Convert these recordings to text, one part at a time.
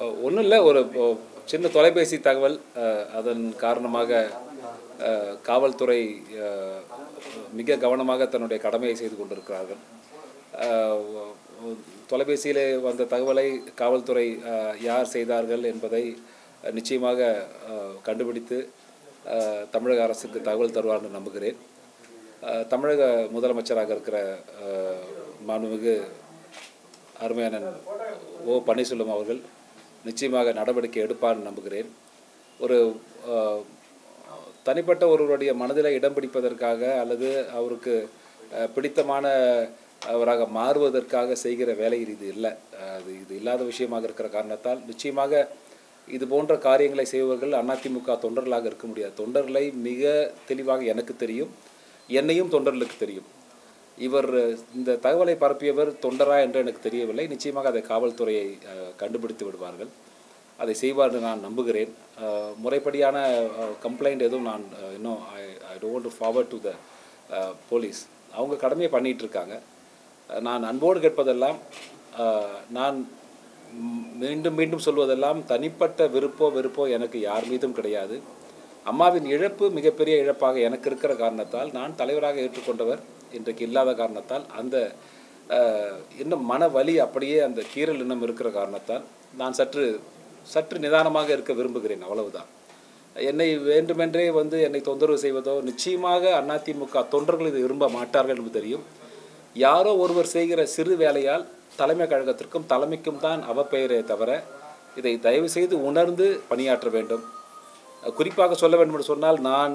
ஒன்றும் இல்லை ஒரு ஒ- சின்ன தொலைபேசி தகவல் அஹ், அதன் காரணமாக அஹ், காவல்துறை அஹ், மிக கவனமாக தன்னுடைய கடமையை செய்து கொண்டிருக்கிறார்கள் அஹ், ஒ- ஒ- தொலைபேசியிலே வந்த தகவலை காவல்துறை அஹ், யார் செய்தார்கள் என்பதை அஹ், நிச்சயமாக அஹ், கண்டுபிடித்து அஹ், தமிழக அரசுக்கு தகவல் தருவார்னு நம்புகிறேன் அஹ், தமிழக முதலமைச்சராக இருக்கிற அஹ், மாண்புமிகு அருமையான ஓ பன்னீர்செல்வம் அவர்கள் நிச்சயமாக நடவடிக்கை எடுப்பார்னு நம்புகிறேன் ஒரு அஹ், தனிப்பட்ட ஒருவருடைய மனதில் இடம் பிடிப்பதற்காக அல்லது அவருக்கு அஹ், பிடித்தமான அவராக மாறுவதற்காக செய்கிற வேலை இது இல்லை அஹ், அது இது இல்லாத விஷயமாக இருக்கிற காரணத்தால் நிச்சயமாக இது போன்ற காரியங்களை செய்பவர்கள் அதிமுக தொண்டர்களாக இருக்க முடியாது தொண்டர்களை மிக தெளிவாக எனக்கு தெரியும் என்னையும் தொண்டர்களுக்கு தெரியும் இவர் இந்த தகவலை பரப்பியவர் தொண்டரா என்று எனக்கு தெரியவில்லை நிச்சயமாக அதை காவல்துறையை அஹ், கண்டுபிடித்து விடுவார்கள் அதை செய்வார் என்று நான் நம்புகிறேன் அஹ், முறைப்படியான கம்ப்ளைண்ட் எதுவும் நான் அஹ், இன்னும் I I don't forward to the police அவங்க கடமையை பண்ணிட்டு இருக்காங்க அஹ், நான் அன்போடு கேட்பதெல்லாம் அஹ், நான் ம், மீண்டும் மீண்டும் சொல்வதெல்லாம் தனிப்பட்ட விருப்போ வெறுப்போ எனக்கு யார் மீதும் கிடையாது அம்மாவின் இழப்பு மிகப்பெரிய இழப்பாக எனக்கு இருக்கிற காரணத்தால் நான் தலைவராக ஏற்றுக்கொண்டவர் இன்றைக்கு இல்லாத காரணத்தால் அந்த அஹ், இன்னும் மன வலி அப்படியே அந்த கீறல் இன்னும் இருக்கிற காரணத்தால் நான் சற்று சற்று நிதானமாக இருக்க விரும்புகிறேன் அவ்வளவுதான் என்னை வேண்டுமென்றே வந்து என்னை தொந்தரவு செய்வதோ நிச்சயமாக அதிமுக தொண்டர்கள் இது விரும்ப மாட்டார்கள் என்று தெரியும் யாரோ ஒருவர் செய்கிற சிறு வேலையால் தலைமை கழகத்திற்கும் தலைமைக்கும் தான் அவப்பெயரே தவிர இதை தயவு செய்து உணர்ந்து பணியாற்ற வேண்டும் அஹ் குறிப்பாக சொல்ல வேண்டும் என்று சொன்னால் நான்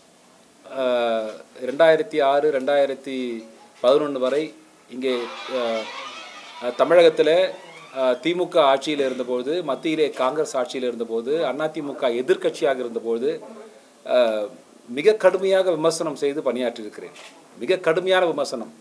அஹ், ரெண்டாயிரத்தி ஆறு ரெண்டாயிரத்தி பதினொன்று வரை இங்கே அஹ், அஹ், தமிழகத்தில் அஹ், திமுக ஆட்சியில் இருந்தபோது மத்தியிலே காங்கிரஸ் ஆட்சியில் இருந்தபோது அதிமுக எதிர்க்கட்சியாக இருந்தபோது அஹ், மிக கடுமையாக விமர்சனம் செய்து பணியாற்றியிருக்கிறேன் மிக கடுமையான விமர்சனம்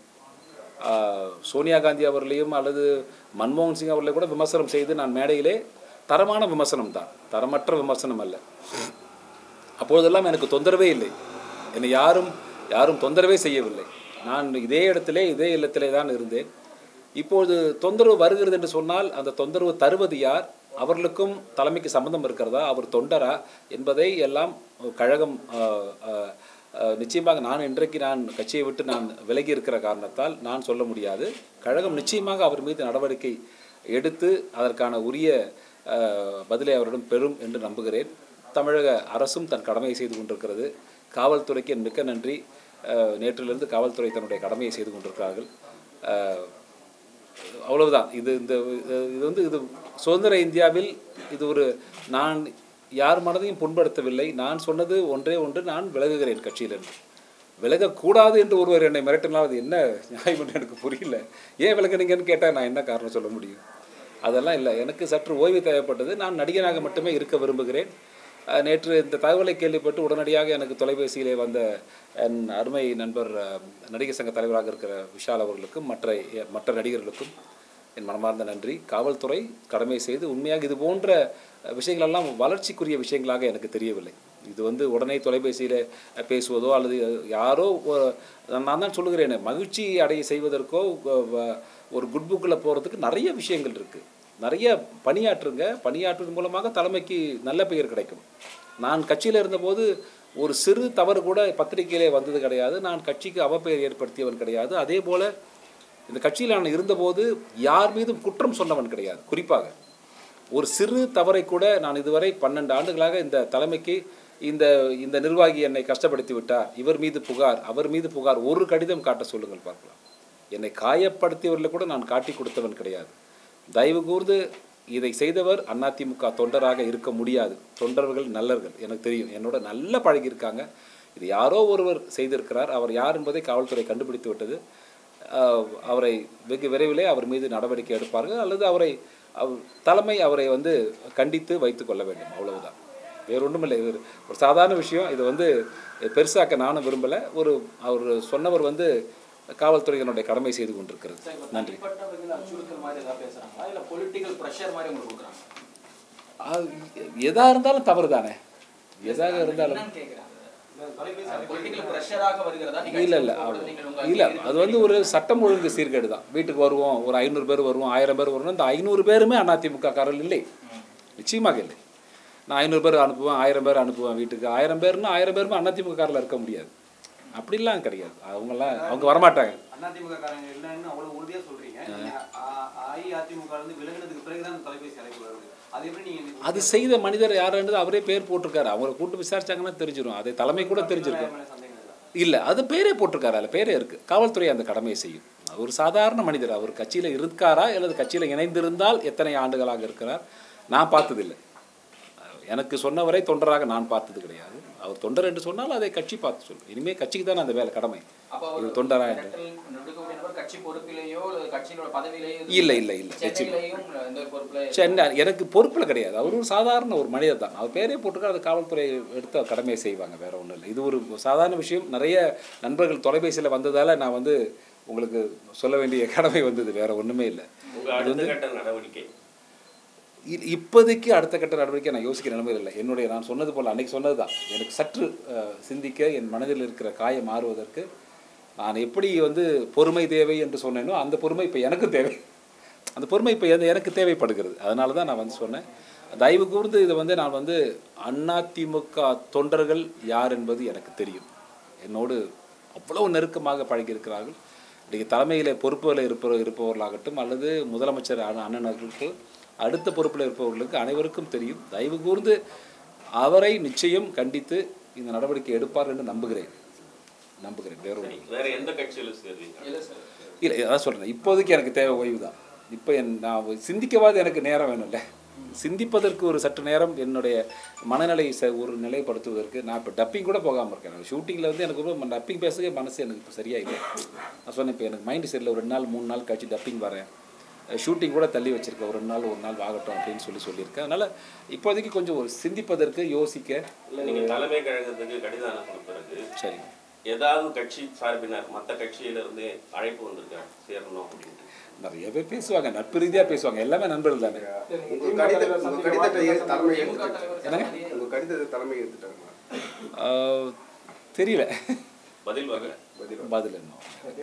ஆஹ் சோனியா காந்தி அவர்களையும் அல்லது மன்மோகன் சிங் அவர்களை கூட விமர்சனம் செய்து நான் மேடையிலே தரமான விமர்சனம் தான் தரமற்ற விமர்சனம் அல்ல அப்பொழுதெல்லாம் எனக்கு தொந்தரவே இல்லை என்னை யாரும் யாரும் தொந்தரவே செய்யவில்லை நான் இதே இடத்திலே இதே இல்லத்திலே தான் இருந்தேன் இப்பொழுது தொந்தரவு வருகிறது என்று சொன்னால் அந்த தொந்தரவு தருவது யார் அவர்களுக்கும் தலைமைக்கு சம்பந்தம் இருக்கிறதா அவர் தொண்டரா என்பதை எல்லாம் கழகம் ஆஹ், ஆஹ், ஆஹ், நிச்சயமாக நான் இன்றைக்கு நான் கட்சியை விட்டு நான் விலகி இருக்கிற காரணத்தால் நான் சொல்ல முடியாது கழகம் நிச்சயமாக அவர் மீது நடவடிக்கை எடுத்து அதற்கான உரிய ஆஹ், பதிலை அவரிடம் பெறும் என்று நம்புகிறேன் தமிழக அரசும் தன் கடமையை செய்து கொண்டிருக்கிறது காவல்துறைக்கு என் மிக்க நன்றி ஆஹ், நேற்றிலிருந்து காவல்துறை தன்னுடைய கடமையை செய்து கொண்டிருக்கிறார்கள் ஆஹ், அவ்வளவுதான் இது இந்த இது வந்து இது சுதந்திர இந்தியாவில் இது ஒரு நான் யார் மனதையும் புண்படுத்தவில்லை நான் சொன்னது ஒன்றே ஒன்று நான் விலகுகிறேன் கட்சியிலிருந்து விலகக்கூடாது என்று ஒருவர் என்னை மிரட்டினால் அது என்ன நியாயம் என்று எனக்கு புரியல ஏன் விலகுனீங்கன்னு கேட்டால் நான் என்ன காரணம் சொல்ல முடியும் அதெல்லாம் இல்லை எனக்கு சற்று ஓய்வு தேவைப்பட்டது நான் நடிகனாக மட்டுமே இருக்க விரும்புகிறேன் அஹ், நேற்று இந்த தகவலை கேள்விப்பட்டு உடனடியாக எனக்கு தொலைபேசியிலே வந்த என் அருமை நண்பர் அஹ், நடிகர் சங்க தலைவராக இருக்கிற விஷால் அவர்களுக்கும் மற்ற மற்ற நடிகர்களுக்கும் என் மனமார்ந்த நன்றி காவல்துறை கடமை செய்து உண்மையாக இது போன்ற அஹ், விஷயங்களெல்லாம் வளர்ச்சிக்குரிய விஷயங்களாக எனக்கு தெரியவில்லை இது வந்து உடனே தொலைபேசியில் பேசுவதோ அல்லது யாரோ ஒ- நான் தான் சொல்லுகிறேனே மகிழ்ச்சி அடைய செய்வதற்கோ வ- வ- ஒரு குட் புக்கில் போகிறதுக்கு நிறைய விஷயங்கள் இருக்குது நிறைய பணியாற்றுங்க பணியாற்றுவதன் மூலமாக தலைமைக்கு நல்ல பெயர் கிடைக்கும் நான் கட்சியில் இருந்தபோது ஒரு சிறு தவறு கூட பத்திரிகையிலே வந்தது கிடையாது நான் கட்சிக்கு அவப்பெயர் ஏற்படுத்தியவன் கிடையாது அதே போல் இந்த கட்சியில் நான் இருந்தபோது யார் மீதும் குற்றம் சொன்னவன் கிடையாது குறிப்பாக ஒரு சிறு தவறை கூட நான் இதுவரை பன்னெண்டு ஆண்டுகளாக இந்த தலைமைக்கு இந்த இந்த நிர்வாகி என்னை கஷ்டப்படுத்தி விட்டார் இவர் மீது புகார் அவர் மீது புகார் ஒரு கடிதம் காட்ட சொல்லுங்கள் பார்க்கலாம் என்னை காயப்படுத்தியவர்களை கூட நான் காட்டி கொடுத்தவன் கிடையாது தயவு கூர்ந்து இதை செய்தவர் அதிமுக தொண்டராக இருக்க முடியாது தொண்டர்கள் நல்லர்கள் எனக்கு தெரியும் என்னோட நல்ல பழகியிருக்காங்க இது யாரோ ஒருவர் செய்திருக்கிறார் அவர் யார் என்பதை காவல்துறை கண்டுபிடித்து விட்டது ஆஹ் அவரை வெகு விரைவிலே அவர் மீது நடவடிக்கை எடுப்பார்கள் அல்லது அவரை அவ் தலைமை அவரை வந்து கண்டித்து வைத்து கொள்ள வேண்டும் அவ்வளவுதான் வேற ஒன்றும் இல்லை இது ஒரு சாதாரண விஷயம் இது வந்து பெருசாக்க நானும் விரும்பலை ஒரு அவர் சொன்னவர் வந்து காவல்துறையினுடைய கடமை செய்து கொண்டிருக்கிறது நன்றி தனிப்பட்ட வகையில் அச்சுறுத்தல் மாதிரி ஏதாவது பேசுறாங்களா இல்ல பொலிட்டிக்கல் ப்ரெஷர் மாதிரி உங்களுக்கு கொடுக்குறாங்க அது எதா இருந்தாலும் தவறு தானே எதாக இருந்தாலும் என்னன்னு கேக்குறாங்க பொலிட்டிக்கல் ப்ரெஷராக வருகிறதா நீங்க இல்லை இல்லை சொல்றது நீங்கள் உங்க இல்லை அது வந்து ஒரு சட்டம் ஒழுங்கு சீர்கேடு தான் வீட்டுக்கு வருவோம் ஒரு ஐநூறு பேர் வருவோம் ஆயிரம் பேர் வருவோம் இந்த ஐநூறு பேருமே அதிமுக காரர்கள் இல்லை நிச்சயமாக இல்லை நான் ஐநூறு பேர் அனுப்புவேன் ஆயிரம் பேர் அனுப்புவேன் வீட்டுக்கு ஆயிரம் பேர்னா ஆயிரம் பேருமே அதிமுக காரில் இருக்க முடியாது அப்படிலாம் கிடையாது அவங்கெல்லாம் அவங்க வரமாட்டாங்க அதிமுக காரங்க இல்லைன்னு அவ்வளவு உறுதியா சொல்றீங்க நீங்க அ- அஇஅதிமுக இருந்து விலகினதுக்கு பிறகுதான் இந்த தொலைபேசி அழைப்பு வருது அது எப்படி நீங்க இன்னைக்கு அது செய்த மனிதர் யாருன்றது அவரே பேர் போட்டிருக்காரு அவரை கூட்டு விசாரிச்சாங்கன்னா தெரிஞ்சிடும் அது தலைமை கூட தெரிஞ்சிருக்கும் மேல சந்தேகம் இல்லை இல்லை அது பேரே போட்டிருக்காரு அதில் பேரே இருக்குது காவல்துறை அந்த கடமையை செய்யும் அவர் சாதாரண மனிதர் அவர் கட்சியில் இருக்காரா அல்லது கட்சியில் இணைந்திருந்தால் எத்தனை ஆண்டுகளாக இருக்கிறார் நான் பார்த்ததில்லை எனக்கு சொன்னவரை தொண்டராக நான் பார்த்தது கிடையாது அவர் தொண்டர் என்று சொன்னால் அதை கட்சி பார்த்து சொல்லும் இனிமேல் கட்சிக்கு தானே அந்த வேலை கடமை அப்போ இது அவர் தொண்டரா என்று இடத்தில் நடுக்கக்கூடிய நபர் கட்சி பொறுப்பிலேயோ அல்லது கட்சியினோட பதவியிலேயோ இல்லை இல்லை இல்லை நிச்சயம் சென்னையிலையும் எந்த ஒரு பொறுப்புல சென்னை எனக்கு பொறுப்பில் கிடையாது அவர் ஒரு சாதாரண ஒரு மனிதர் தான் அவர் பேரே போட்டுக்க அது காவல்துறை எடுத்து கடமையை செய்வாங்க வேற ஒன்றும் இல்லை இது ஒரு சாதாரண விஷயம் நிறைய நண்பர்கள் தொலைபேசியில் வந்ததால் நான் வந்து உங்களுக்கு சொல்ல வேண்டிய கடமை வந்தது வேற ஒன்றுமே இல்லை உங்க அடுத்த கட்ட நடவடிக்கை இ- இப்போதைக்கு அடுத்த கட்ட நடவடிக்கை நான் யோசிக்கிற நிலைமையில் இல்லை என்னுடைய நான் சொன்னது போல் அன்னைக்கு சொன்னது தான் எனக்கு சற்று அஹ், சிந்திக்க என் மனதில் இருக்கிற காயம் மாறுவதற்கு நான் எப்படி வந்து பொறுமை தேவை என்று சொன்னேனோ அந்த பொறுமை இப்போ எனக்கும் தேவை அந்த பொறுமை இப்போ எனக்கு தேவைப்படுகிறது அதனால தான் நான் வந்து சொன்னேன் தயவு கூர்ந்து இதை வந்து நான் வந்து அதிமுக தொண்டர்கள் யார் என்பது எனக்கு தெரியும் என்னோடு அவ்வளவு நெருக்கமாக பழகியிருக்கிறார்கள் இன்றைக்கு தலைமையில் பொறுப்புகளில் இருப்ப இருப்பவர்களாகட்டும் அல்லது முதலமைச்சர் அண்ண- அண்ணன் அவர்களுக்கு அடுத்த பொறுப்பில் இருப்பவர்களுக்கு அனைவருக்கும் தெரியும் தயவு கூர்ந்து அவரை நிச்சயம் கண்டித்து இந்த நடவடிக்கை எடுப்பார் என்று நம்புகிறேன் நம்புகிறேன் வேற ஒன்றும் இல்லை. வேற எந்த கட்சியில சேருவீங்க இல்லை சார் இல்லை அதான் சொல்கிறேன் இப்போதைக்கு எனக்கு தேவை ஓய்வு தான் இப்போ என் நான் சிந்திக்கவாது எனக்கு நேரம் வேணும்ல சிந்திப்பதற்கு ஒரு சற்று நேரம் என்னுடைய மனநிலை ச- ஒரு நிலைப்படுத்துவதற்கு நான் இப்போ டப்பிங் கூட போகாமல் இருக்கேன் ஷூட்டிங்கில் வந்து எனக்கு ரொம்ப டப்பிங் பேசவே மனசு எனக்கு இப்போ சரியா இல்லை நான் சொன்னேன் இப்போ எனக்கு மைண்டு சரியில்லை ஒரு ரெண்டு நாள் மூணு நாள் கழிச்சு டப்பிங் வரேன் ஷூட்டிங் கூட தள்ளி வச்சிருக்கேன் ஒரு ரெண்டு நாள் ஒரு நாள் ஆகட்டும் அப்படின்னு சொல்லி சொல்லியிருக்கேன் அதனால் இப்போதைக்கு கொஞ்சம் ஒரு சிந்திப்பதற்கு யோசிக்க இல்ல நீங்க தலைமை கழகத்துக்கு கடிதம் அனுப்பின பிறகு சரி ஏதாவது கட்சி சார்பினர் மத்த கட்சியில இருந்து அழைப்பு வந்திருக்கா சேரணும் அப்படின்ட்டு நிறைய பேர் பேசுவாங்க நட்பு ரீதியாக பேசுவாங்க எல்லாமே நண்பர்கள் தானே உங்க கடித உங்க கடிதத்தை ஏன் தலைமை திமுக எடுத்துட்டாங்க தலைவர் உங்க கடிதத்தை தலைமை எடுத்துட்டாங்களா ஆஹ், தெரியல பதில் வரல பதில் என்ன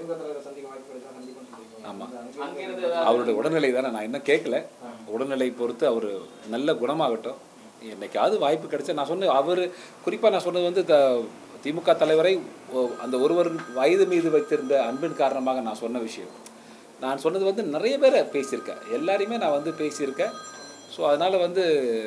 ஆமாம் அங்கிருந்து அவருடைய உடல்நிலை தானே நான் இன்னும் கேட்கல உடல்நிலை பொறுத்து அவர் நல்ல குணமாகட்டும் என்னைக்காவது வாய்ப்பு கிடைச்சா நான் சொன்ன அவர் குறிப்பாக நான் சொன்னது வந்து த திமுக தலைவரை ஓ- அந்த ஒருவர் வயது மீது வைத்திருந்த அன்பின் காரணமாக நான் சொன்ன விஷயம் நான் சொன்னது வந்து நிறைய பேரை பேசியிருக்கேன் எல்லாரையுமே நான் வந்து பேசியிருக்கேன் ஸோ அதனால் வந்து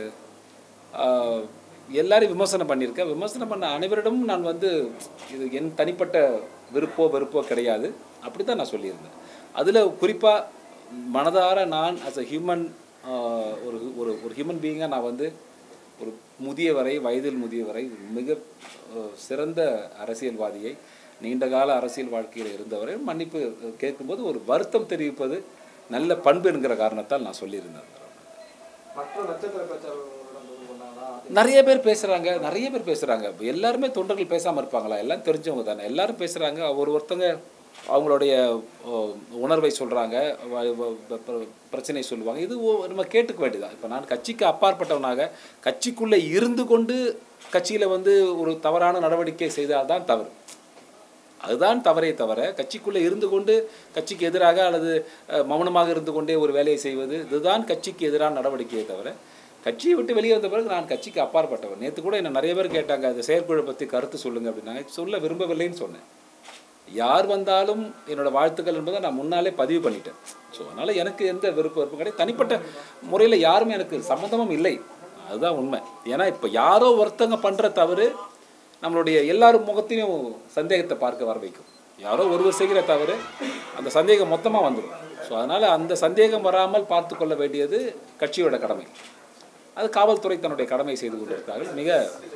ஆஹ், எல்லாரையும் விமர்சனம் பண்ணியிருக்கேன் விமர்சனம் பண்ண அனைவரிடமும் நான் வந்து இது என் தனிப்பட்ட விருப்போ வெறுப்போ கிடையாது அப்படி தான் நான் சொல்லியிருந்தேன் அதில் குறிப்பாக மனதார நான் as a ஹியூமன் ஒரு ஒரு ஒரு ஹியூமன் பீயிங்காக நான் வந்து ஒரு முதியவரை வயதில் முதியவரை மிக அஹ், சிறந்த அரசியல்வாதியை நீண்டகால அரசியல் வாழ்க்கையில் இருந்தவரை மன்னிப்பு அஹ், கேட்கும்போது ஒரு வருத்தம் தெரிவிப்பது நல்ல பண்பு என்கிற காரணத்தால் நான் சொல்லியிருந்தேன் மற்ற நட்சத்திர பிரச்சாரங்களுடன் தொடர்பு கொண்டாங்களா நிறைய பேர் பேசுகிறாங்க நிறைய பேர் பேசுகிறாங்க எல்லாருமே தொண்டர்கள் பேசாமல் இருப்பாங்களா எல்லாம் தெரிஞ்சவங்க தானே எல்லாரும் பேசுகிறாங்க ஒரு ஒருத்தங்க அவங்களுடைய ஓ, உணர்வை சொல்கிறாங்க பிரச்சனை சொல்லுவாங்க இது ஓ- நம்ம கேட்டுக்க வேண்டியதான் இப்போ நான் கட்சிக்கு அப்பாற்பட்டவனாக கட்சிக்குள்ளே இருந்து கொண்டு கட்சியில் வந்து ஒரு தவறான நடவடிக்கை செய்தால் தான் தவறு அதுதான் தவறே தவிர கட்சிக்குள்ளே இருந்து கொண்டு கட்சிக்கு எதிராக அல்லது அஹ், மௌனமாக இருந்து கொண்டே ஒரு வேலையை செய்வது இதுதான் கட்சிக்கு எதிரான நடவடிக்கையே தவிர கட்சியை விட்டு வெளியே வந்த பிறகு நான் கட்சிக்கு அப்பாற்பட்டவன் நேற்று கூட என்ன நிறைய பேர் கேட்டாங்க அந்த செயற்குழு பற்றி கருத்து சொல்லுங்க அப்படின்னாங்க சொல்ல விரும்பவில்லைன்னு சொன்னேன் யார் வந்தாலும் என்னோட வாழ்த்துக்கள் என்பதை நான் முன்னாலே பதிவு பண்ணிட்டேன் ஸோ அதனால் எனக்கு எந்த விருப்ப விருப்பம் கிடையாது தனிப்பட்ட முறையில் யாருமே எனக்கு சம்மந்தமும் இல்லை அதுதான் உண்மை ஏன்னா இப்போ யாரோ ஒருத்தங்க பண்ணுற தவறு நம்மளுடைய எல்லாரும் முகத்தையும் சந்தேகத்தை பார்க்க வர வைக்கும் யாரோ ஒருவர் செய்கிற தவறு அந்த சந்தேகம் மொத்தமாக வந்துடும் ஸோ அதனால் அந்த சந்தேகம் வராமல் பார்த்து கொள்ள வேண்டியது கட்சியோட கடமை அது காவல்துறை தன்னுடைய கடமை செய்து கொண்டிருக்கிறார்கள் மிக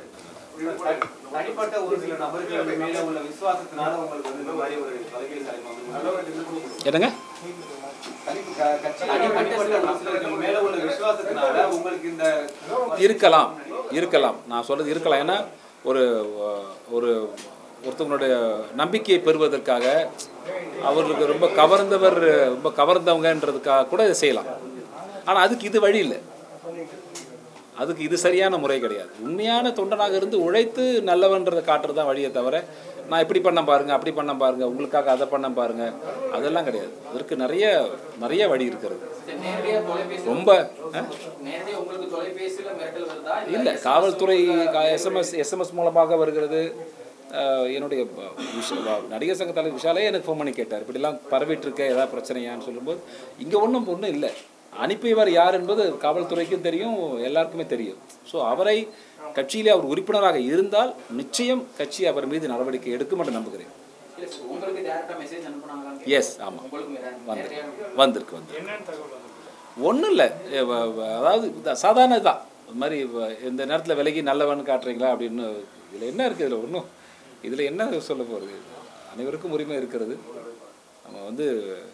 தனிப்பட்ட ஒரு சில நபர்கள் மேல உள்ள விசுவாசத்தினால உங்களுக்கு வந்து இந்த மாதிரி ஒரு தொலைபேசி அழைப்பு வந்து என்னங்க தனிப்பட்ட நபர்கள் மேல உள்ள விசுவாசத்தினால உங்களுக்கு இந்த இருக்கலாம் இருக்கலாம் நான் சொல்றது இருக்கலாம் ஏன்னா ஒரு அஹ், ஒரு ஒருத்தவங்களுடைய நம்பிக்கையை பெறுவதற்காக அவர்களுக்கு ரொம்ப கவர்ந்தவர் ரொம்ப கவர்ந்தவங்கன்றதுக்காக கூட இதை செய்யலாம் ஆனால் அதுக்கு இது வழி இல்லை அதுக்கு இது சரியான முறை கிடையாது உண்மையான தொண்டனாக இருந்து உழைத்து நல்லவன்றதை காட்டுறது தான் வழியே தவிர நான் இப்படி பண்ண பாருங்க அப்படி பண்ண பாருங்க உங்களுக்காக அதை பண்ண பாருங்க அதெல்லாம் கிடையாது அதற்கு நிறைய நிறைய வழி இருக்கிறது சரி, நேரடியா தொலைபேசி ரொம்ப ஆ? நேரடியா உங்களுக்கு தொலைபேசியில மிரட்டல் வருதா இல்லை காவல்துறை எஸ்எம்எஸ் எஸ்எம்எஸ் மூலமாக வருகிறது அஹ், என்னுடைய ப- விஷ- வ- நடிகர் சங்க தலைவர் விஷாலே எனக்கு ஃபோன் பண்ணி கேட்டார் இப்படிலாம் பரவிட்டு இருக்க ஏதாவது பிரச்சனையான்னு சொல்லும்போது இங்கே ஒன்றும் ஒன்றும் இல்லை அனுப்பியவர் யார் என்பது காவல்துறைக்கும் தெரியும் எல்லாருக்குமே தெரியும் ஸோ அவரை கட்சியிலே அவர் உறுப்பினராக இருந்தால் நிச்சயம் கட்சி அவர் மீது நடவடிக்கை எடுக்கும் என்று நம்புகிறேன் இல்ல சார், உங்களுக்கு டேரக்டா மெசேஜ் அனுப்புனாங்களான்னு எஸ் ஆமாம் உங்களுக்கு வந்து நேரடியா வந்திருக்கு வந்து என்னன்னு தகவல் வந்து ஒன்றும் இல்லை அதாவது இந்த சாதாரண இதுதான் இது மாதிரி வ- இந்த நேரத்தில் விலகி நல்லவன் காட்டுறீங்களா அப்படின்னு இதில் என்ன இருக்குது இதில் ஒன்றும் இதில் என்ன சொல்ல போகிறது அனைவருக்கும் உரிமை இருக்கிறது நம்ம வந்து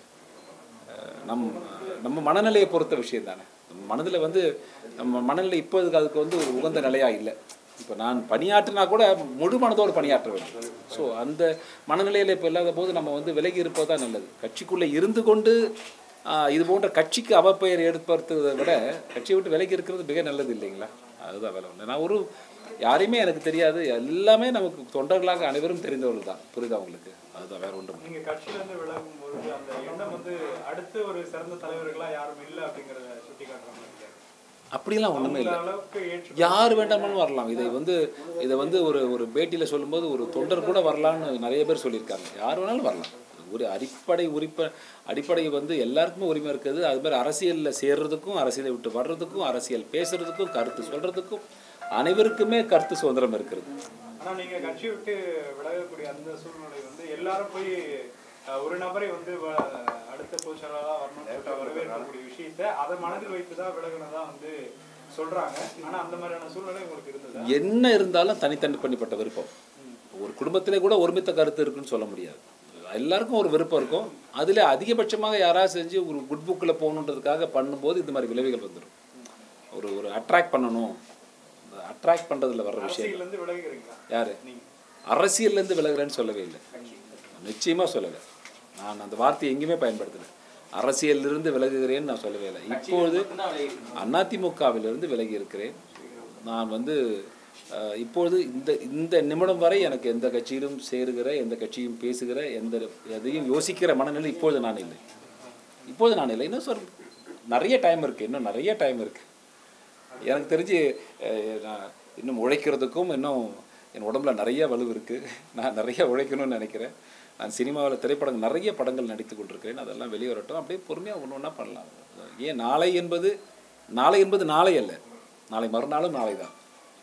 அஹ், நம் நம்ம மனநிலையை பொறுத்த விஷயம் தானே நம்ம மனதில் வந்து நம்ம மனநிலை இப்போதுக்கு அதுக்கு வந்து ஒரு உகந்த நிலையாக இல்லை இப்போ நான் பணியாற்றினா கூட முழு மனதோடு பணியாற்ற வேண்டும் ஸோ அந்த மனநிலையில் இப்போ இல்லாத போது நம்ம வந்து விலகி இருப்பது தான் நல்லது கட்சிக்குள்ளே இருந்து கொண்டு ஆஹ், இது போன்ற கட்சிக்கு அவப்பெயர் ஏற்படுத்துவதை விட கட்சியை விட்டு விலகி இருக்கிறது மிக நல்லது இல்லைங்களா அதுதான் வேலை ஒன்று நான் ஒரு யாரையுமே எனக்கு தெரியாது எல்லாமே நமக்கு தொண்டர்களாக அனைவரும் தெரிந்தவர்கள் தான் புரியுதா உங்களுக்கு அதுதான் வேற ஒன்றும் இல்லை. நீங்க கட்சியில இருந்து விலகும் பொழுது அந்த எண்ணம் வந்து அடுத்து ஒரு சிறந்த தலைவர்களா யாரும் இல்லை அப்படிங்கறத சுட்டி காட்டுறாங்க அப்படிலாம் ஒன்றுமே இல்லை அளவுக்கு ஏற்று யார் வேண்டாமாலும் வரலாம் இதை வந்து இதை வந்து ஒரு ஒரு பேட்டியில் சொல்லும்போது ஒரு தொண்டர் கூட வரலான்னு நிறைய பேர் சொல்லியிருக்காங்க யார் வேணாலும் வரலாம் ஒரு அடிப்படை உரிப்ப அடிப்படை வந்து எல்லாருக்குமே உரிமை இருக்குது அது மாதிரி அரசியலில் சேர்றதுக்கும் அரசியலை விட்டு வர்றதுக்கும் அரசியல் பேசுறதுக்கும் கருத்து சொல்றதுக்கும் அனைவருக்குமே கருத்து சுதந்திரம் இருக்கிறது ஆனா நீங்க கட்சி விட்டு விலகக்கூடிய அந்த சூழ்நிலை வந்து எல்லாரும் போய் அஹ், ஒரு நபரை வந்து வ- அடுத்த பொதுச்செயலாளரா வரணும்னு சொல்லிட்டு வரவேற்கக்கூடிய விஷயத்த அதை மனதில் வைத்துதான் விலகுனதா வந்து சொல்றாங்க ஆனா அந்த மாதிரியான சூழ்நிலை உங்களுக்கு இருந்ததா என்ன இருந்தாலும் தனித்தனி பண்ணிப்பட்ட விருப்பம் ஒரு குடும்பத்திலே கூட ஒருமித்த கருத்து இருக்குன்னு சொல்ல முடியாது எல்லாருக்கும் ஒரு விருப்பம் இருக்கும் அதில் அதிகபட்சமாக யாராவது செஞ்சு ஒரு குட் புக்கில் போகணுன்றதுக்காக பண்ணும்போது இந்த மாதிரி விளைவுகள் வந்துடும் ஒரு ஒரு அட்ராக்ட் பண்ணணும் அட்ராக்ட் பண்ணுறதுல வர்ற விஷயம் அரசியல்ல இருந்து விலகுறீங்களா யார் அரசியல்லேருந்து விலகுறேன்னு சொல்லவே இல்லை நிச்சயமாக சொல்லலை நான் அந்த வார்த்தையை எங்கேயுமே பயன்படுத்தலை அரசியலிருந்து விலகுகிறேன்னு நான் சொல்லவே இல்லை இப்போது அதிமுகவிலிருந்து விலகி இருக்கிறேன் நான் வந்து அஹ், இப்பொழுது இந்த இந்த நிமிடம் வரை எனக்கு எந்த கட்சியிலும் சேருகிற எந்த கட்சியும் பேசுகிற எந்த எதையும் யோசிக்கிற மனநிலை இப்பொழுது நான் இல்லை இப்போது நான் இல்லை இன்னும் சொல் நிறைய டைம் இருக்குது இன்னும் நிறைய டைம் இருக்குது எனக்கு தெரிஞ்சு அஹ், நான் இன்னும் உழைக்கிறதுக்கும் இன்னும் என் உடம்புல நிறைய வலு இருக்குது நான் நிறைய உழைக்கணும்னு நினைக்கிறேன் நான் சினிமாவில் திரைப்படங்கள் நிறைய படங்கள் நடித்து கொண்டிருக்கிறேன் அதெல்லாம் வெளியே வரட்டும் அப்படியே பொறுமையாக ஒன்று ஒன்றா பண்ணலாம் ஏன் நாளை என்பது நாளை என்பது நாளை அல்ல நாளை மறுநாளும் நாளை தான்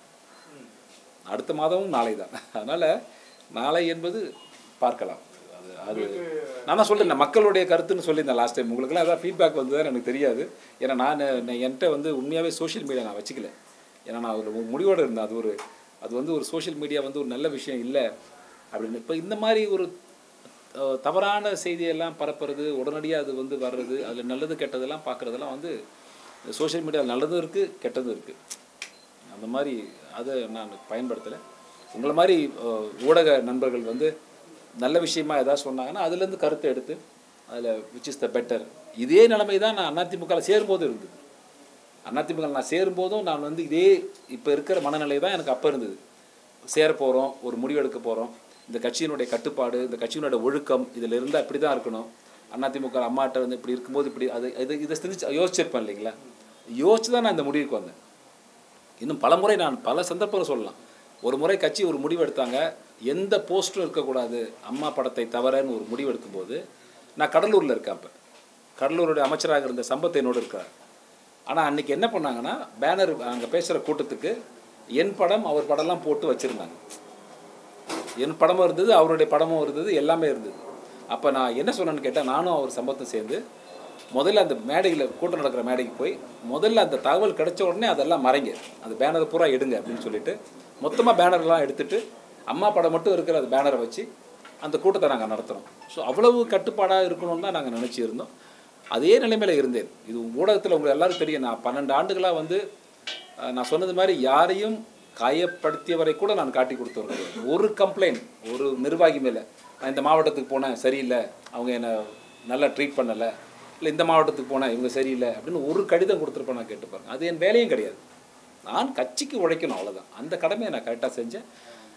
அடுத்த மாதமும் நாளை தான் அதனால் நாளை என்பது பார்க்கலாம் அது அது நான் தான் சொல்லிட்டேன் மக்களுடைய கருத்துன்னு சொல்லியிருந்தேன் லாஸ்ட் டைம் உங்களுக்குலாம் ஏதாவது ஃபீட்பேக் வந்ததுன்னு எனக்கு தெரியாது ஏன்னா நான் நான் என்கிட்ட வந்து உண்மையாகவே சோஷியல் மீடியா நான் வச்சுக்கல ஏன்னா நான் ஒரு முடிவோடு இருந்தேன் அது ஒரு அது வந்து ஒரு சோஷியல் மீடியா வந்து ஒரு நல்ல விஷயம் இல்லை அப்படின்னு இப்போ இந்த மாதிரி ஒரு அஹ், தவறான செய்தியெல்லாம் பரப்புறது உடனடியாக அது வந்து வர்றது அதில் நல்லது கெட்டதெல்லாம் பார்க்குறதெல்லாம் வந்து சோஷியல் மீடியாவில் நல்லதும் இருக்குது கெட்டதும் இருக்குது அந்த மாதிரி அதை நான் பயன்படுத்தலை உங்களை மாதிரி அஹ், ஊடக நண்பர்கள் வந்து நல்ல விஷயமா ஏதாவது சொன்னாங்கன்னா அதுலேருந்து கருத்தை எடுத்து அதில் விச் இஸ் த பெட்டர் இதே நிலைமை தான் நான் அதிமுகவில் சேரும்போது இருந்தது அதிமுக நான் சேரும்போதும் நான் வந்து இதே இப்போ இருக்கிற மனநிலை தான் எனக்கு அப்போ இருந்தது சேர போகிறோம் ஒரு முடிவெடுக்க போகிறோம் இந்த கட்சியினுடைய கட்டுப்பாடு இந்த கட்சியினுடைய ஒழுக்கம் இதில் இருந்தால் இப்படி தான் இருக்கணும் அதிமுக அம்மாட்ட வந்து இப்படி இருக்கும்போது இப்படி அது இது இதை சிந்திச்சு யோசிச்சிருப்பேன் இல்லைங்களா யோசிச்சு தான் நான் இந்த முடிவுக்கு வந்தேன் இன்னும் பல முறை நான் பல சந்தர்ப்பங்கள் சொல்லலாம் ஒரு முறை கட்சி ஒரு முடிவு எடுத்தாங்க எந்த போஸ்ட்டும் இருக்கக்கூடாது அம்மா படத்தை தவிரன்னு ஒரு முடிவு எடுக்கும்போது நான் கடலூரில் இருக்கேன் அப்போ கடலூருடைய அமைச்சராக இருந்த சம்பத் என்னோடு இருக்கிறார் ஆனால் அன்னைக்கு என்ன பண்ணாங்கன்னா பேனர் அங்கே பேசுகிற கூட்டத்துக்கு என் படம் அவர் படம்லாம் போட்டு வச்சுருந்தாங்க என் படமும் இருந்தது அவருடைய படமும் இருந்தது எல்லாமே இருந்தது அப்போ நான் என்ன சொன்னேன்னு கேட்டால் நானும் அவர் சம்பத்தும் சேர்ந்து முதல்ல அந்த மேடையில் கூட்டம் நடக்கிற மேடைக்கு போய் முதல்ல அந்த தகவல் கிடைச்ச உடனே அதெல்லாம் மறைங்க அந்த பேனரை பூரா எடுங்க அப்படின்னு சொல்லிட்டு மொத்தமாக பேனர்லாம் எடுத்துட்டு அம்மா படம் மட்டும் இருக்கிற அந்த பேனரை வச்சு அந்த கூட்டத்தை நாங்கள் நடத்துகிறோம் ஸோ அவ்வளவு கட்டுப்பாடாக இருக்கணும்னு தான் நாங்கள் நினச்சிருந்தோம் அதே நிலைமையில் இருந்தேன் இது ஊடகத்தில் உங்களுக்கு எல்லாரும் தெரியும் நான் பன்னெண்டு ஆண்டுகளாக வந்து அஹ், நான் சொன்னது மாதிரி யாரையும் காயப்படுத்தியவரை கூட நான் காட்டி கொடுத்துருக்கேன் ஒரு கம்ப்ளைண்ட் ஒரு நிர்வாகி மேலே நான் இந்த மாவட்டத்துக்கு போனேன் சரியில்லை அவங்க என்னை நல்லா ட்ரீட் பண்ணலை இல்லை இந்த மாவட்டத்துக்கு போனேன் இவங்க சரியில்லை அப்படின்னு ஒரு கடிதம் கொடுத்துருப்பேன் நான் கேட்டு பாருங்க அது என் வேலையும் கிடையாது நான் கட்சிக்கு உழைக்கணும் அவ்வளோதான் அந்த கடமையை நான் கரெக்டாக செஞ்சேன்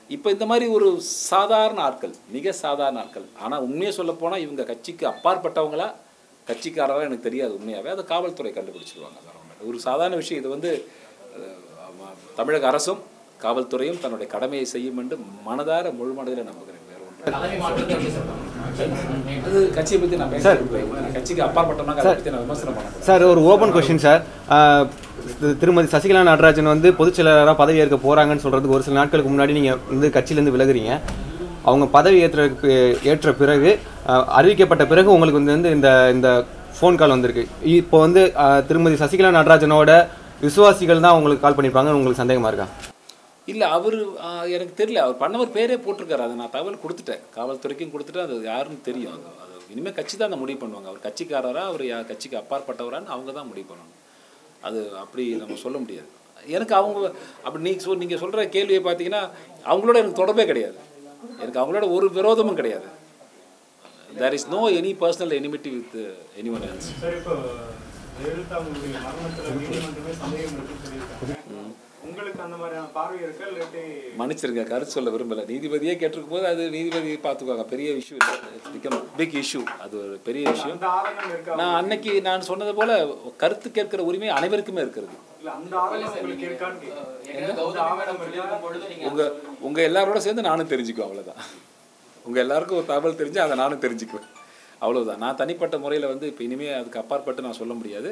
இப்போ இந்த மாதிரி ஒரு சாதாரண ஆட்கள் மிக சாதாரண ஆட்கள் ஆனால் உண்மையை சொல்லப்போனால் இவங்க கட்சிக்கு அப்பாற்பட்டவங்களா கட்சிக்காரரா எனக்கு தெரியாது உண்மையாகவே அதை காவல்துறை கண்டுபிடிச்சிருவாங்க வேற ஒண்ணும் இல்ல. ஒரு சாதாரண விஷயம் இது வந்து அஹ், ஆமா, தமிழக அரசும் காவல்துறையும் தன்னுடைய கடமையை செய்யும் என்று மனதார முழு மனதில் நம்புகிறேன் வேற ஒன்றும் தலைமை மாற்றத்தை எப்படி சார் அது கட்சியை பற்றி நான் பேச விரும்புகிறேன். கட்சிக்கு அப்பாற்பட்டவங்க அதை பற்றி நான் விமர்சனம் பண்ண முடியாது. சார் ஒரு ஓப்பன் கொஸ்டின் சார் ஆஹ் திரு- திருமதி சசிகலா நடராஜன் வந்து பொதுச் செயலாளராக பதவி ஏற்க போகிறாங்கன்னு சொல்கிறதுக்கு ஒரு சில நாட்களுக்கு முன்னாடி நீங்கள் வந்து கட்சியிலேருந்து விலகுறீங்க அவங்க பதவி ஏற்ற ஏற்ற பிறகு ஆஹ் அறிவிக்கப்பட்ட பிறகு உங்களுக்கு வந்து வந்து இந்த இந்த ஃபோன் கால் வந்திருக்கு இப்போ வந்து ஆஹ் திருமதி சசிகலா நடராஜனோட விசுவாசிகள் தான் உங்களுக்கு கால் பண்ணியிருப்பாங்கன்னு உங்களுக்கு சந்தேகமாக இருக்கா இல்லை அவர் எனக்கு தெரியல அவர் பண்ணவர் பேரே போட்டிருக்காரு அதை நான் தகவல் கொடுத்துட்டேன் காவல்துறைக்கும் கொடுத்துட்டு அது யாருன்னு தெரியும் அது அது இனிமேல் கட்சி தான் அந்த முடிவு பண்ணுவாங்க அவர் கட்சிக்காரரா அவர் யா கட்சிக்கு அப்பாற்பட்டவரான்னு அவங்க தான் முடிவு பண்ணணும் அது அப்படி நம்ம சொல்ல முடியாது எனக்கு அவங்க அப்படி நீ சொல் நீங்கள் சொல்கிற கேள்வியை பார்த்தீங்கன்னா அவங்களோட எனக்கு தொடர்பே கிடையாது எனக்கு அவங்களோட ஒரு விரோதமும் கிடையாது there is no any personal enmity with anyone else sir இப்போ ஜெயலலிதா அவங்களுடைய மரணத்துல நீதிமன்றமே சந்தேகம் இருக்குன்னு சொல்லியிருக்காங்க உங்களுக்கு அந்த மாதிரியான பார்வை இருக்கா இல்லாட்டி மன்னிச்சிருங்க கருத்து சொல்ல விரும்பல நீதிபதியே கேட்டிருக்கும் போது அது நீதிபதி பார்த்துக்குவாங்க பெரிய இஷ்யூ இல்லை இட்ஸ் பிகம் பிக் இஷ்யூ அது ஒரு பெரிய இஷ்யூ அந்த ஆதங்கம் இருக்கா நான் அன்னைக்கு நான் சொன்னது போல கருத்து கேட்கிற உரிமை அனைவருக்குமே இருக்கிறது இல்ல அந்த ஆதங்கம் உங்களுக்கு இருக்கான்னு கேட்கிறேன். ஏற்கனவே கௌதமி மேடம் சொல்லியிருக்கும் பொழுது நீங்க உங்க உங்க எல்லாரோட சேர்ந்து நானும் தெரிஞ்சுக்குவேன் அவ்வளவுதான் உங்க எல்லாருக்கும் ஒரு தகவல் தெரிஞ்சு அதை நானும் தெரிஞ்சுக்குவேன் அவ்வளவுதான் நான் தனிப்பட்ட முறையில் வந்து இப்போ இனிமே அதுக்கு அப்பாற்பட்டு நான் சொல்ல முடியாது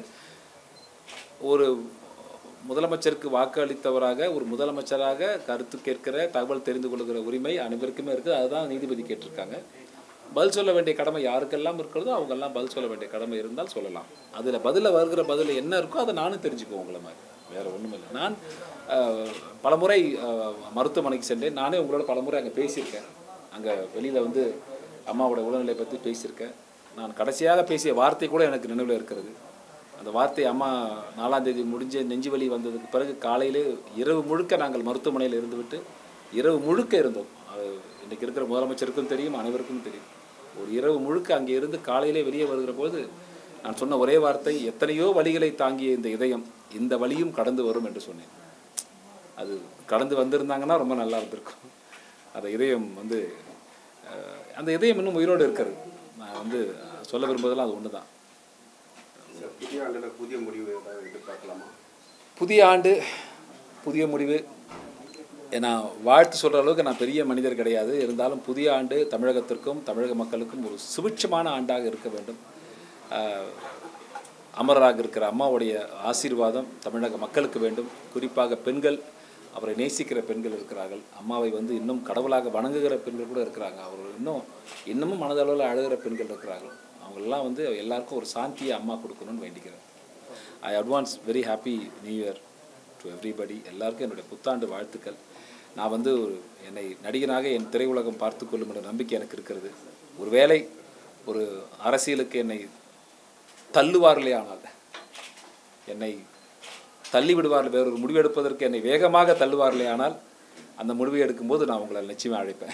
ஒரு முதலமைச்சருக்கு வாக்களித்தவராக ஒரு முதலமைச்சராக கருத்து கேட்கிற தகவல் தெரிந்து கொள்கிற உரிமை அனைவருக்குமே இருக்குது அதுதான் நீதிபதி கேட்டிருக்காங்க பதில் சொல்ல வேண்டிய கடமை யாருக்கெல்லாம் இருக்கிறதோ அவங்கெல்லாம் பதில் சொல்ல வேண்டிய கடமை இருந்தால் சொல்லலாம் அதில் பதிலில் வருகிற பதில் என்ன இருக்கோ அதை நானும் தெரிஞ்சுக்குவேன் உங்களை மாதிரி வேற ஒன்றும் இல்லை நான் அஹ், பலமுறை அஹ், மருத்துவமனைக்கு சென்றேன் நானே உங்களோட பலமுறை அங்கே பேசியிருக்கேன் அங்கே வெளியில் வந்து அம்மாவோட உடல்நிலை பற்றி பேசியிருக்கேன் நான் கடைசியாக பேசிய வார்த்தை கூட எனக்கு நினைவில் இருக்கிறது அந்த வார்த்தை அம்மா நாலாம் தேதி முடிஞ்ச நெஞ்சு வலி வந்ததுக்கு பிறகு காலையிலே இரவு முழுக்க நாங்கள் மருத்துவமனையில் இருந்துவிட்டு இரவு முழுக்க இருந்தோம் அது இன்னைக்கு இருக்கிற முதலமைச்சருக்கும் தெரியும் அனைவருக்கும் தெரியும் ஒரு இரவு முழுக்க அங்கே இருந்து காலையிலே வெளியே வருகிற போது நான் சொன்ன ஒரே வார்த்தை எத்தனையோ வழிகளை தாங்கிய இந்த இதயம் இந்த வழியும் கடந்து வரும் என்று சொன்னேன் அது கடந்து வந்திருந்தாங்கன்னா ரொம்ப நல்லா இருந்திருக்கும் அந்த இதயம் வந்து அஹ், அந்த இதயம் இன்னும் உயிரோடு இருக்கிறது நான் வந்து சொல்ல விரும்புவதெல்லாம் அது ஒன்று தான் சார், புதிய ஆண்டுல புதிய முடிவு ஏதாவது எதிர்பார்க்கலாமா புதிய ஆண்டு புதிய முடிவு நான் வாழ்த்து சொல்கிற அளவுக்கு நான் பெரிய மனிதர் கிடையாது இருந்தாலும் புதிய ஆண்டு தமிழகத்திற்கும் தமிழக மக்களுக்கும் ஒரு சுபிட்சமான ஆண்டாக இருக்க வேண்டும் ஆஹ், அமரராக இருக்கிற அம்மாவுடைய ஆசீர்வாதம் தமிழக மக்களுக்கு வேண்டும் குறிப்பாக பெண்கள் அவரை நேசிக்கிற பெண்கள் இருக்கிறார்கள் அம்மாவை வந்து இன்னும் கடவுளாக வணங்குகிற பெண்கள் கூட இருக்கிறாங்க அவர் இன்னும் இன்னமும் மனதளவில் அழுகிற பெண்கள் இருக்கிறார்கள் அவங்களெல்லாம் வந்து எல்லாருக்கும் ஒரு சாந்தியை அம்மா கொடுக்கணும்னு வேண்டிக்கிறேன் I advance very happy new year to everybody எல்லாருக்கும் என்னுடைய புத்தாண்டு வாழ்த்துக்கள் நான் வந்து ஒரு என்னை நடிகனாக என் திரையுலகம் பார்த்து கொள்ளும் என்ற நம்பிக்கை எனக்கு இருக்கிறது ஒருவேளை ஒரு அரசியலுக்கு என்னை தள்ளுவார்களே ஆனால் என்னை தள்ளி விடுவார்கள் வேறொரு முடிவு எடுப்பதற்கு என்னை வேகமாக தள்ளுவார்களே ஆனால் அந்த முடிவை எடுக்கும்போது நான் உங்களை நிச்சயமாக அழைப்பேன்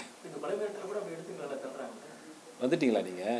வந்துட்டீங்களா நீங்கள்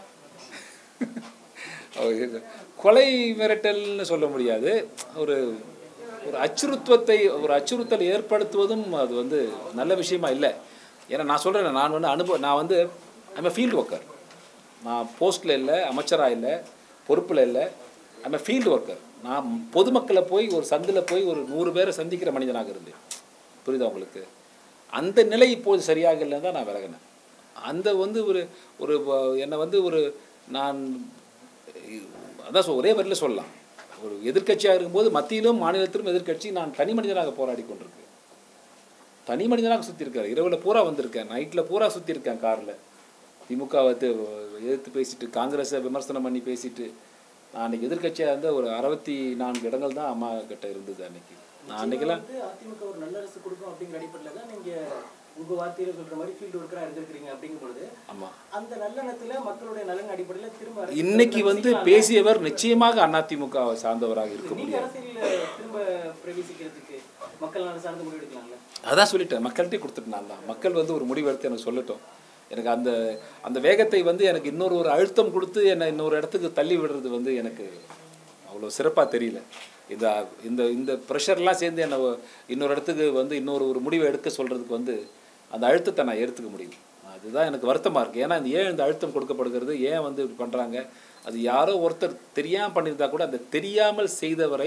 கொலை மிரட்டல்னு சொல்ல முடியாது ஒரு ஒரு அச்சுறுத்துவத்தை ஒரு அச்சுறுத்தல் ஏற்படுத்துவதும் அது வந்து நல்ல விஷயமா இல்லை ஏன்னா நான் சொல்கிறேன் நான் வந்து அனுபவ நான் வந்து ஐம் ஃபீல்டு ஒர்க்கர் நான் போஸ்ட்டில் இல்லை அமைச்சராக இல்லை பொறுப்பில் இல்லை ஐம் ஃபீல்டு ஒர்க்கர் நான் பொதுமக்களை போய் ஒரு சந்தில் போய் ஒரு நூறு பேரை சந்திக்கிற மனிதனாக இருந்தேன் புரியுதா உங்களுக்கு அந்த நிலை இப்போது சரியாக இல்லைன்னு தான் நான் விலகினேன் அந்த வந்து ஒரு ஒரு வ- என்னை வந்து ஒரு நான் அதான் சொ- ஒரே வரியில் சொல்லலாம் ஒரு எதிர்க்கட்சியாக இருக்கும்போது மத்தியிலும் மாநிலத்திலும் எதிர்க்கட்சி நான் தனி மனிதனாக போராடி கொண்டிருக்கேன் தனி மனிதனாக சுற்றிருக்காரு இரவில் பூரா வந்திருக்கேன் நைட்டில் பூரா சுற்றிருக்கேன் காரில் திமுக வந்து எதிர்த்து பேசிட்டு காங்கிரஸை விமர்சனம் பண்ணி பேசிட்டு நான் அன்னைக்கு எதிர்க்கட்சியாக இருந்த ஒரு அறுபத்தி நான்கு இடங்கள் தான் அம்மா கிட்ட இருந்தது அன்னைக்கு நான் அன்னைக்கெல்லாம் வந்து அதிமுக ஒரு நல்ல அரசு கொடுக்கும் அப்படிங்கிற அடிப்படையில் தான் நீங்க உங்க வார்த்தையில சொல்ற மாதிரி ஃபீல்டு ஒர்க்கரா இருந்திருக்கிறீங்க அப்படிங்கும் பொழுது ஆமாம் அந்த நல்லெண்ணத்துல மக்களுடைய நலன் அடிப்படையில திரும்ப அரசியல் இன்னைக்கு வந்து பிரவேசிக்கலாம்ல? பேசியவர் நிச்சயமாக அதிமுக சார்ந்தவராக இருக்க நீங்க முடியாது அரசியல்ல திரும்ப பிரவேசிக்கிறதுக்கு மக்கள் நலன் சார்ந்த முடிவு எடுக்கலாம்ல அதான் சொல்லிட்டேன் மக்கள்கிட்டே கொடுத்துட்டு நான் தான் மக்கள் வந்து ஒரு முடிவு எடுத்து எனக்கு சொல்லட்டும் எனக்கு அந்த அந்த வேகத்தை வந்து எனக்கு இன்னொரு ஒரு அழுத்தம் கொடுத்து என்னை இன்னொரு இடத்துக்கு தள்ளி விடுறது வந்து எனக்கு அவ்வளோ சிறப்பாக தெரியல இந்த இந்த இந்த ப்ரெஷர்லாம் சேர்ந்து என்னை ஒ- இன்னொரு இடத்துக்கு வந்து இன்னொரு ஒரு முடிவை எடுக்க சொல்கிறதுக்கு வந்து அந்த அழுத்தத்தை நான் ஏற்றுக்க முடியும் அதுதான் எனக்கு வருத்தமாக இருக்குது ஏன்னா இந்த ஏன் இந்த அழுத்தம் கொடுக்கப்படுகிறது ஏன் வந்து இப்படி பண்ணுறாங்க அது யாரோ ஒருத்தர் தெரியாமல் பண்ணியிருந்தா கூட அந்த தெரியாமல் செய்தவரை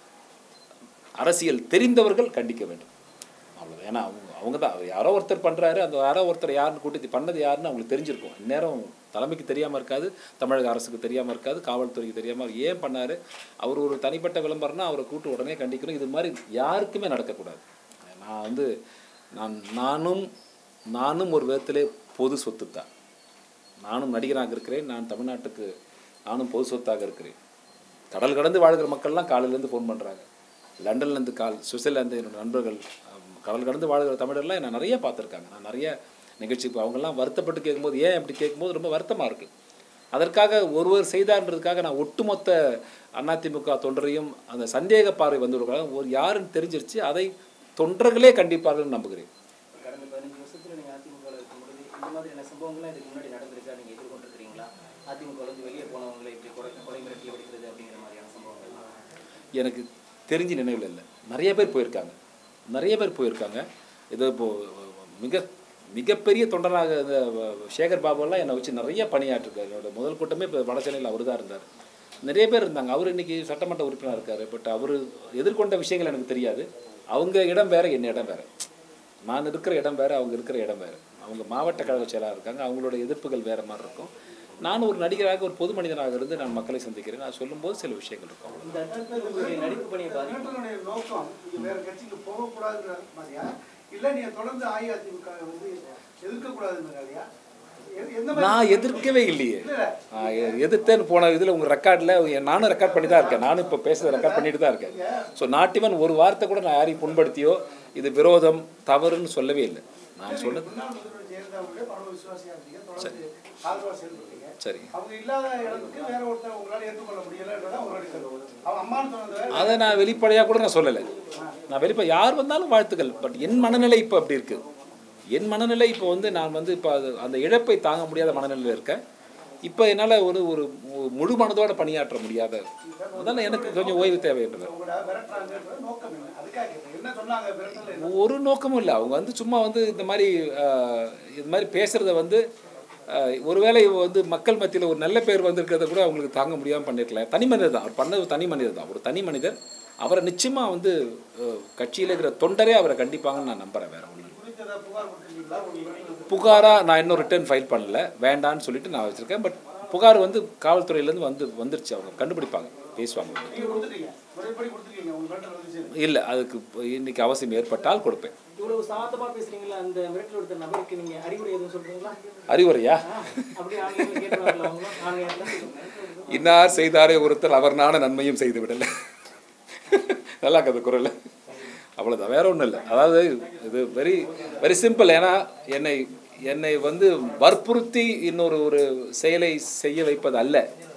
அரசியல் தெரிந்தவர்கள் கண்டிக்க வேண்டும் அவ்வளோ ஏன்னா அவங்க அவங்க தான் யாரோ ஒருத்தர் பண்ணுறாரு அந்த யாரோ ஒருத்தர் யாருன்னு கூட்டி பண்ணது யாருன்னு அவங்களுக்கு தெரிஞ்சிருக்கும் இந்நேரம் தலைமைக்கு தெரியாமல் இருக்காது தமிழக அரசுக்கு தெரியாமல் இருக்காது காவல்துறைக்கு தெரியாமல் ஏன் பண்ணார் அவர் ஒரு தனிப்பட்ட விளம்பரம்னா அவரை கூட்டு உடனே கண்டிக்கணும் இது மாதிரி யாருக்குமே நடக்கக்கூடாது நான் வந்து நான் நானும் நானும் ஒரு விதத்திலே பொது சொத்து தான் நானும் நடிகராக இருக்கிறேன் நான் தமிழ்நாட்டுக்கு நானும் பொது சொத்தாக இருக்கிறேன் கடல் கடந்து வாழ்கிற மக்கள்லாம் காலையிலேருந்து ஃபோன் பண்ணுறாங்க லண்டன்லேருந்து கால் சுவிட்சர்லாந்து என்னோட நண்பர்கள் அம், கடல் கடந்து வாழ்கிற தமிழர்லாம் என்னை நிறைய பார்த்துருக்காங்க நான் நிறைய நிகழ்ச்சி இப்போ அவங்கெல்லாம் வருத்தப்பட்டு கேட்கும்போது ஏன் இப்படி கேட்கும்போது ரொம்ப வருத்தமாக இருக்குது அதற்காக ஒருவர் செய்தார்ன்றதுக்காக நான் ஒட்டுமொத்த அதிமுக தொண்டரையும் அந்த சந்தேக பார்வை வந்து விடக்கூடாது. ஒரு யாருன்னு தெரிஞ்சிருச்சு அதை தொண்டர்களே கண்டிப்பார்கள் நம்புகிறேன் கடந்த பதினஞ்சு வருஷத்துல நீங்க அதிமுக இருக்கும்போது இந்த மாதிரியான சம்பவங்கள்லாம் இதுக்கு முன்னாடி நடந்திருக்கா நீங்க எதிர்கொண்டிருக்கிறீங்களா அதிமுக வந்து வெளியே போனவங்களை இப்படி கொலை கொலை மிரட்டல் வெடிக்கிறது அப்படிங்கிற மாதிரியான சம்பவங்கள் எனக்கு தெரிஞ்சு நினைவில் இல்லை நிறைய பேர் போயிருக்காங்க நிறைய பேர் போயிருக்காங்க இது இப்போ மிக மிகப்பெரிய தொண்டனாக இந்த சேகர் பாபுலாம் என்னை வச்சு நிறைய பணியாற்றிருக்காரு என்னோட முதல் கூட்டமே இப்போ வட சென்னையில் அவர் தான் இருந்தார் நிறைய பேர் இருந்தாங்க அவர் இன்னைக்கு சட்டமன்ற உறுப்பினர் இருக்கார் பட் அவர் எதிர்கொண்ட விஷயங்கள் எனக்கு தெரியாது அவங்க இடம் வேற என் இடம் வேற நான் இருக்கிற இடம் வேற அவங்க இருக்கிற இடம் வேற அவங்க மாவட்ட கழக செயலாளர் இருக்காங்க அவங்களோட எதிர்ப்புகள் வேற மாதிரி இருக்கும் நான் ஒரு நடிகராக ஒரு பொது மனிதனாக இருந்து நான் மக்களை சந்திக்கிறேன் நான் சொல்லும்போது சில விஷயங்கள் இருக்கும் இந்த அர்த்தத்தில் உங்களுடைய நடிப்பு பணியை பாதிக்கும் இவர்களுடைய நோக்கம் நீங்க வேற கட்சிக்கு போகக்கூடாதுன்ற மாதிரியா இல்ல நீங்க தொடர்ந்து அஇஅதிமுக வந்து எதிர்க்கக்கூடாதுங்கிறதையா எ- எந்த மாதிரி நான் எதிர்க்கவே இல்லையே நான் எ- எதிர்த்தேன்னு போன இதில் உங்கள் ரெக்கார்டில் நானும் ரெக்கார்ட் பண்ணி தான் இருக்கேன் நானும் இப்போ பேசுறத ரெக்கார்ட் பண்ணிட்டு தான் இருக்கேன் ஸோ நாட்டிவன் ஒரு வார்த்தை கூட நான் யாரையும் புண்படுத்தியோ இது விரோதம் தவறுன்னு சொல்லவே இல்லை நான் சொன்னது முன்னாள் முதல்வர் ஜெயலலிதாவுடைய பரவ விசுவாசியா இருந்தீங்க தொடர்ந்து ஆதரவா செயல்பட்டீங்க சரி அவங்க இல்லாத இடத்துக்கு வேற ஒருத்தர் உங்களால ஏற்றுக்கொள்ள முடியலன்றதான் உங்களுடைய கருத்து அவங்க அம்மான்னு சொன்னது வேற அதை நான் வெளிப்படையாக கூட நான் சொல்லலை நான் வெளிப்படை யார் வந்தாலும் வாழ்த்துக்கள் பட் என் மனநிலை இப்போ அப்படி இருக்குது என் மனநிலை இப்போ வந்து நான் வந்து இப்போ அது அந்த இழப்பை தாங்க முடியாத மனநிலையில் இருக்கேன் இப்போ என்னால் ஒரு ஒரு மு- முழு மனதோட பணியாற்ற முடியாத அதனால் எனக்கு கொஞ்சம் ஓய்வு தேவைன்றது உங்களோட விரட்டுறாங்கன்ற நோக்கம் என்ன அதுக்காக கேட்டேன் என்ன சொன்னாங்க விரட்டல என்ன ஒரு நோக்கமும் இல்லை அவங்க வந்து சும்மா வந்து இந்த மாதிரி ஆஹ், இது மாதிரி பேசுகிறத வந்து ஆஹ், ஒருவேளை வந்து மக்கள் மத்தியில் ஒரு நல்ல பேர் வந்திருக்கிறத கூட அவங்களுக்கு தாங்க முடியாமல் பண்ணிருக்கலாம் தனி மனிதர் தான் அவர் பண்ணது தனி மனிதர் தான் ஒரு தனி மனிதர் அவரை நிச்சயமாக வந்து கட்சியில் இருக்கிற தொண்டரே அவரை கண்டிப்பாங்கன்னு நான் நம்புகிறேன் வேற ஒன்றும் குறித்து ஏதாவது புகார் கொடுத்துருக்கீங்களா உங்க விரட்டல் புகாராக நான் இன்னும் ரிட்டர்ன் ஃபைல் பண்ணல வேண்டான்னு சொல்லிட்டு நான் வச்சுருக்கேன் பட் புகார் வந்து காவல்துறையிலேருந்து வந்து வந்துருச்சு அவங்க கண்டுபிடிப்பாங்க பேசுவாங்க நீங்க கொடுத்துட்டீங்க முறைப்படி கொடுத்துருக்கீங்க உங்க விரட்டல் வந்து இல்லை அதுக்கு இப்ப இன்னைக்கு அவசியம் ஏற்பட்டால் கொடுப்பேன் இவ்வளவு சாந்தமா பேசுறீங்களா அந்த மிரட்டல் எடுத்த நபருக்கு நீங்க அறிவுரை எதுவும் சொல்றீங்களா அறிவுரையா அப்படியே ஆன்லைன்ல கேட்டுருவாங்களா அவங்க ஆன்லைன்ல இன்னார் செய்தாரே ஒருத்தர் அவர் நான நன்மையும் செய்து விடல நல்லா இருக்குது குரல் அவ்வளோதான் வேற ஒன்றும் இல்லை அதாவது இது வெரி வெரி சிம்பிள் ஏன்னா என்னை என்னை வந்து வற்புறுத்தி இன்னொரு ஒரு செயலை செய்ய வைப்பது அல்ல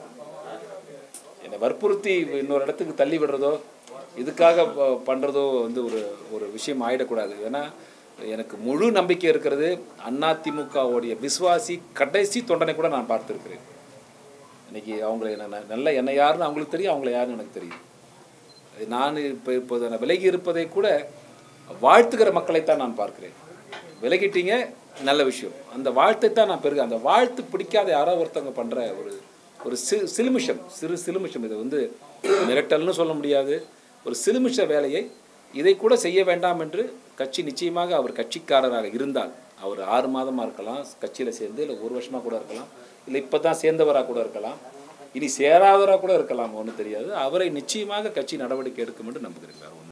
என்னை வற்புறுத்தி இன்னொரு இடத்துக்கு தள்ளி விடுறதோ இதுக்காக ப- பண்றதோ வந்து ஒரு ஒரு விஷயம் ஆயிடக்கூடாது ஏன்னா எனக்கு முழு நம்பிக்கை இருக்கிறது அதிமுகவுடைய விசுவாசி கடைசி தொண்டனை கூட நான் பார்த்துருக்கிறேன் இன்னைக்கு அவங்கள என்ன நல்ல என்ன யாருன்னு அவங்களுக்கு தெரியும் அவங்கள யாருன்னு எனக்கு தெரியும் நான் இப்போ இப்போ நான் விலகி இருப்பதை கூட வாழ்த்துகிற மக்களைத்தான் நான் பார்க்கிறேன் விலகிட்டீங்க நல்ல விஷயம் அந்த வாழ்த்தை தான் நான் பெருக அந்த வாழ்த்து பிடிக்காத யாரோ ஒருத்தவங்க பண்ணுற ஒரு ஒரு சி சிலுமிஷம் சிறு சிலுமிஷம் இதை வந்து மிரட்டல்னு சொல்ல முடியாது ஒரு சிலுமிஷ வேலையை இதை கூட செய்ய வேண்டாம் என்று கட்சி நிச்சயமாக அவர் கட்சிக்காரராக இருந்தால் அவர் ஆறு மாதமாக இருக்கலாம் கட்சியில் சேர்ந்து இல்லை ஒரு வருஷமாக கூட இருக்கலாம் இல்லை இப்போ தான் சேர்ந்தவராக கூட இருக்கலாம் இனி சேராதவராக கூட இருக்கலாம் ஒன்றும் தெரியாது அவரை நிச்சயமாக கட்சி நடவடிக்கை எடுக்கும் என்று நம்புகிறேன் வேற ஒண்ணும்